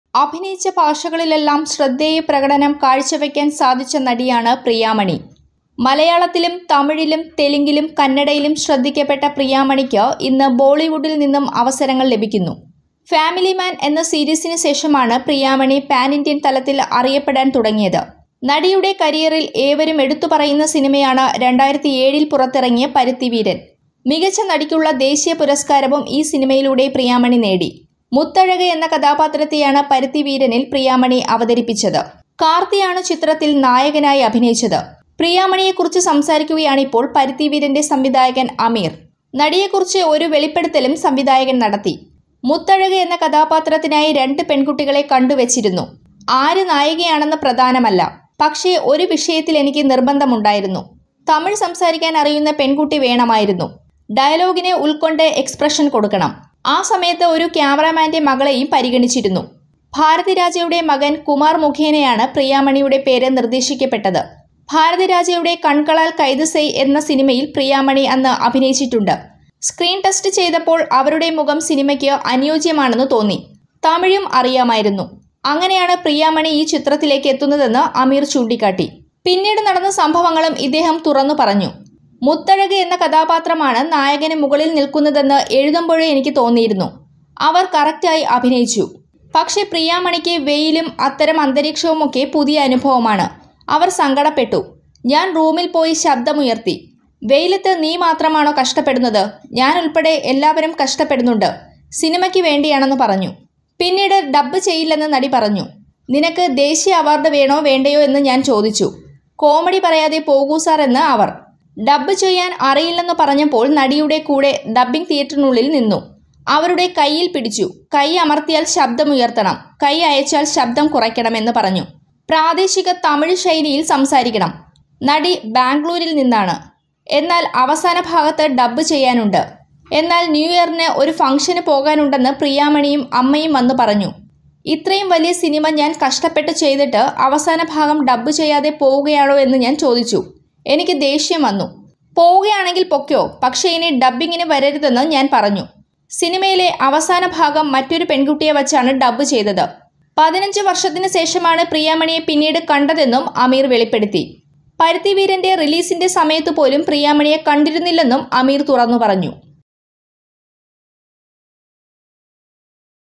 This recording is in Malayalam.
അഭിനയിച്ച ഭാഷകളിലെല്ലാം ശ്രദ്ധേയ പ്രകടനം കാഴ്ചവെക്കാൻ സാധിച്ച നടിയാണ് പ്രിയാമണി മലയാളത്തിലും തമിഴിലും തെലുങ്കിലും കന്നഡയിലും ശ്രദ്ധിക്കപ്പെട്ട പ്രിയാമണിക്ക് ഇന്ന് ബോളിവുഡിൽ നിന്നും അവസരങ്ങൾ ലഭിക്കുന്നു ഫാമിലി മാൻ എന്ന സീരീസിന് ശേഷമാണ് പ്രിയാമണി പാൻ ഇന്ത്യൻ തലത്തിൽ അറിയപ്പെടാൻ തുടങ്ങിയത് നടിയുടെ കരിയറിൽ ഏവരും എടുത്തു പറയുന്ന സിനിമയാണ് രണ്ടായിരത്തി ഏഴിൽ പുറത്തിറങ്ങിയ പരുത്തിവീരൻ മികച്ച നടിക്കുള്ള ദേശീയ പുരസ്കാരവും ഈ സിനിമയിലൂടെ പ്രിയാമണി നേടി മുത്തഴക് എന്ന കഥാപാത്രത്തെയാണ് പരുത്തിവീരനിൽ പ്രിയാമണി അവതരിപ്പിച്ചത് കാർത്തിയാണ് ചിത്രത്തിൽ നായകനായി അഭിനയിച്ചത് പ്രിയാമണിയെക്കുറിച്ച് സംസാരിക്കുകയാണിപ്പോൾ പരുത്തിവീരന്റെ സംവിധായകൻ അമീർ നടിയെക്കുറിച്ച് ഒരു വെളിപ്പെടുത്തലും സംവിധായകൻ നടത്തി മുത്തഴക് എന്ന കഥാപാത്രത്തിനായി രണ്ട് പെൺകുട്ടികളെ കണ്ടുവച്ചിരുന്നു ആര് നായികയാണെന്ന് പ്രധാനമല്ല പക്ഷേ ഒരു വിഷയത്തിൽ എനിക്ക് നിർബന്ധമുണ്ടായിരുന്നു തമിഴ് സംസാരിക്കാൻ അറിയുന്ന പെൺകുട്ടി വേണമായിരുന്നു ഡയലോഗിനെ ഉൾക്കൊണ്ട് എക്സ്പ്രഷൻ കൊടുക്കണം ആ സമയത്ത് ഒരു ക്യാമറാമാന്റെ മകളെയും പരിഗണിച്ചിരുന്നു ഭാരതിരാജയുടെ മകൻ കുമാർ മുഖേനയാണ് പ്രിയാമണിയുടെ പേര് നിർദ്ദേശിക്കപ്പെട്ടത് ഭാരതിരാജയുടെ കൺകളാൽ കൈത് സെയ് എന്ന സിനിമയിൽ പ്രിയാമണി അന്ന് അഭിനയിച്ചിട്ടുണ്ട് സ്ക്രീൻ ടെസ്റ്റ് ചെയ്തപ്പോൾ അവരുടെ മുഖം സിനിമയ്ക്ക് അനുയോജ്യമാണെന്ന് തോന്നി തമിഴും അറിയാമായിരുന്നു അങ്ങനെയാണ് പ്രിയാമണി ഈ ചിത്രത്തിലേക്ക് എത്തുന്നതെന്ന് അമീർ ചൂണ്ടിക്കാട്ടി പിന്നീട് നടന്ന സംഭവങ്ങളും ഇദ്ദേഹം തുറന്നു പറഞ്ഞു മുത്തഴക് എന്ന കഥാപാത്രമാണ് നായകന് മുകളിൽ നിൽക്കുന്നതെന്ന് എഴുതുമ്പോഴേ എനിക്ക് തോന്നിയിരുന്നു അവർ കറക്റ്റായി അഭിനയിച്ചു പക്ഷേ പ്രിയാമണിക്ക് വെയിലും അത്തരം അന്തരീക്ഷവുമൊക്കെ പുതിയ അനുഭവമാണ് അവർ സങ്കടപ്പെട്ടു ഞാൻ റൂമിൽ പോയി ശബ്ദമുയർത്തി വെയിലത്ത് നീ മാത്രമാണോ കഷ്ടപ്പെടുന്നത് ഞാൻ ഉൾപ്പെടെ എല്ലാവരും കഷ്ടപ്പെടുന്നുണ്ട് സിനിമയ്ക്ക് വേണ്ടിയാണെന്ന് പറഞ്ഞു പിന്നീട് ഡബ്ബ് ചെയ്യില്ലെന്ന് നടി പറഞ്ഞു നിനക്ക് ദേശീയ അവാർഡ് വേണോ വേണ്ടയോ എന്ന് ഞാൻ ചോദിച്ചു കോമഡി പറയാതെ പോകൂ സാർ എന്ന് അവർ ഡബ്ബ് ചെയ്യാൻ അറിയില്ലെന്ന് പറഞ്ഞപ്പോൾ നടിയുടെ കൂടെ ഡബ്ബിംഗ് തിയേറ്ററിനുള്ളിൽ നിന്നു അവരുടെ കയ്യിൽ പിടിച്ചു കൈ അമർത്തിയാൽ ശബ്ദമുയർത്തണം കൈ അയച്ചാൽ ശബ്ദം കുറയ്ക്കണമെന്ന് പറഞ്ഞു പ്രാദേശിക തമിഴ് ശൈലിയിൽ സംസാരിക്കണം നടി ബാംഗ്ലൂരിൽ നിന്നാണ് എന്നാൽ അവസാന ഭാഗത്ത് ഡബ്ബ് ചെയ്യാനുണ്ട് എന്നാൽ ന്യൂ ഇയറിന് ഒരു ഫംഗ്ഷന് പോകാനുണ്ടെന്ന് പ്രിയാമണിയും അമ്മയും വന്ന് പറഞ്ഞു ഇത്രയും വലിയ സിനിമ ഞാൻ കഷ്ടപ്പെട്ട് ചെയ്തിട്ട് അവസാന ഭാഗം ഡബ്ബ് ചെയ്യാതെ പോവുകയാണോ എന്ന് ഞാൻ ചോദിച്ചു എനിക്ക് ദേഷ്യം വന്നു പോവുകയാണെങ്കിൽ പൊക്കോ പക്ഷേ ഇനി ഡബ്ബിങ്ങിന് വരരുതെന്ന് ഞാൻ പറഞ്ഞു സിനിമയിലെ അവസാന ഭാഗം മറ്റൊരു പെൺകുട്ടിയെ വച്ചാണ് ഡബ്ബ് ചെയ്തത് പതിനഞ്ച് വർഷത്തിന് ശേഷമാണ് പ്രിയാമണിയെ പിന്നീട് കണ്ടതെന്നും അമീർ വെളിപ്പെടുത്തി പരുത്തിവീരന്റെ റിലീസിന്റെ സമയത്ത് പോലും പ്രിയാമണിയെ കണ്ടിരുന്നില്ലെന്നും അമീർ തുറന്നു പറഞ്ഞു